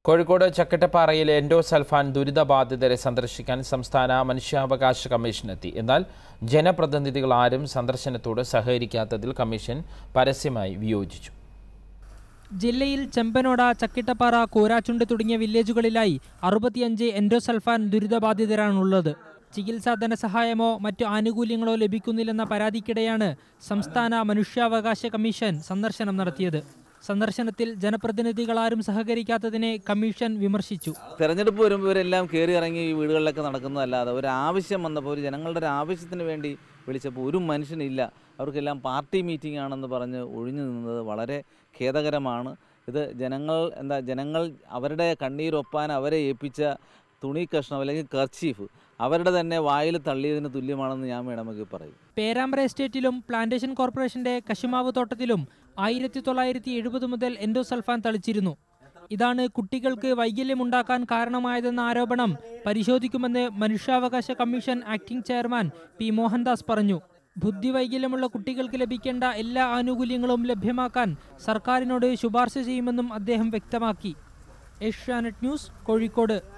Kozhikode ചക്കട്ടപ്പാറയിൽ endosulfan ദുരിതബാധിതരെ സന്ദർശിക്കാൻ സംസ്ഥാന മനുഷ്യാവകാശ കമ്മീഷൻ എത്തി എന്നാൽ ജനപ്രതിനിധികൾ ആരും സന്ദർശനത്തോട് സഹകരിക്കാത്തതിൽ കമ്മീഷൻ പരസ്യമായി വിയോജിച്ചു ജില്ലയിൽ ചെമ്പനോട ചക്കിട്ടപ്പാറ കൂരാച്ചുണ്ട് തുടങ്ങിയ വില്ലേജുകളിലായി അറുപത്തിയഞ്ച് എൻഡോസൾഫാൻ ദുരിതബാധിതരാണുള്ളത് ചികിത്സാ ധനസഹായമോ മറ്റു ആനുകൂല്യങ്ങളോ ലഭിക്കുന്നില്ലെന്ന പരാതിക്കിടെയാണ് സംസ്ഥാന മനുഷ്യാവകാശ കമ്മീഷൻ സന്ദർശനം നടത്തിയത് സന്ദർശനത്തിൽ ജനപ്രതിനിധികളാരും സഹകരിക്കാത്തതിനെ കമ്മീഷൻ വിമർശിച്ചു തെരഞ്ഞെടുപ്പ് വരുമ്പോൾ ഇവരെല്ലാം കയറി ഇറങ്ങി ഈ വീടുകളിലൊക്കെ നടക്കുന്നതല്ലാതെ ഒരു ആവശ്യം വന്നപ്പോൾ ഒരു ജനങ്ങളുടെ ഒരു ആവശ്യത്തിന് വേണ്ടി വിളിച്ചപ്പോൾ ഒരു മനുഷ്യനില്ല അവർക്കെല്ലാം പാർട്ടി മീറ്റിംഗ് ആണെന്ന് പറഞ്ഞ് ഒഴിഞ്ഞു നിന്നത് വളരെ ഖേദകരമാണ് ഇത് ജനങ്ങൾ എന്താ ജനങ്ങൾ അവരുടെ കണ്ണീരൊപ്പാൻ അവരെ ഏൽപ്പിച്ച തുണി കഷ്ണം അല്ലെങ്കിൽ കർച്ചീഫ് അവരുടെ തന്നെ വായിൽ തള്ളിയതിന് തുല്യമാണെന്ന് ഞാൻ വേണമെങ്കിൽ പറയും പേരാമ്പ്ര എസ്റ്റേറ്റിലും പ്ലാന്റേഷൻ കോർപ്പറേഷന്റെ കശുമാവ് തോട്ടത്തിലും ആയിരത്തി തൊള്ളായിരത്തി എഴുപത് മുതൽ എൻഡോസൾഫാൻ തളിച്ചിരുന്നു ഇതാണ് കുട്ടികൾക്ക് വൈകല്യമുണ്ടാക്കാൻ കാരണമായതെന്ന ആരോപണം പരിശോധിക്കുമെന്ന് മനുഷ്യാവകാശ commission acting chairman P Mohandas പറഞ്ഞു ബുദ്ധിവൈകല്യമുള്ള കുട്ടികൾക്ക് ലഭിക്കേണ്ട എല്ലാ ആനുകൂല്യങ്ങളും ലഭ്യമാക്കാൻ സർക്കാരിനോട് ശുപാർശ ചെയ്യുമെന്നും അദ്ദേഹം വ്യക്തമാക്കി ഏഷ്യാനെറ്റ് ന്യൂസ് കോഴിക്കോട്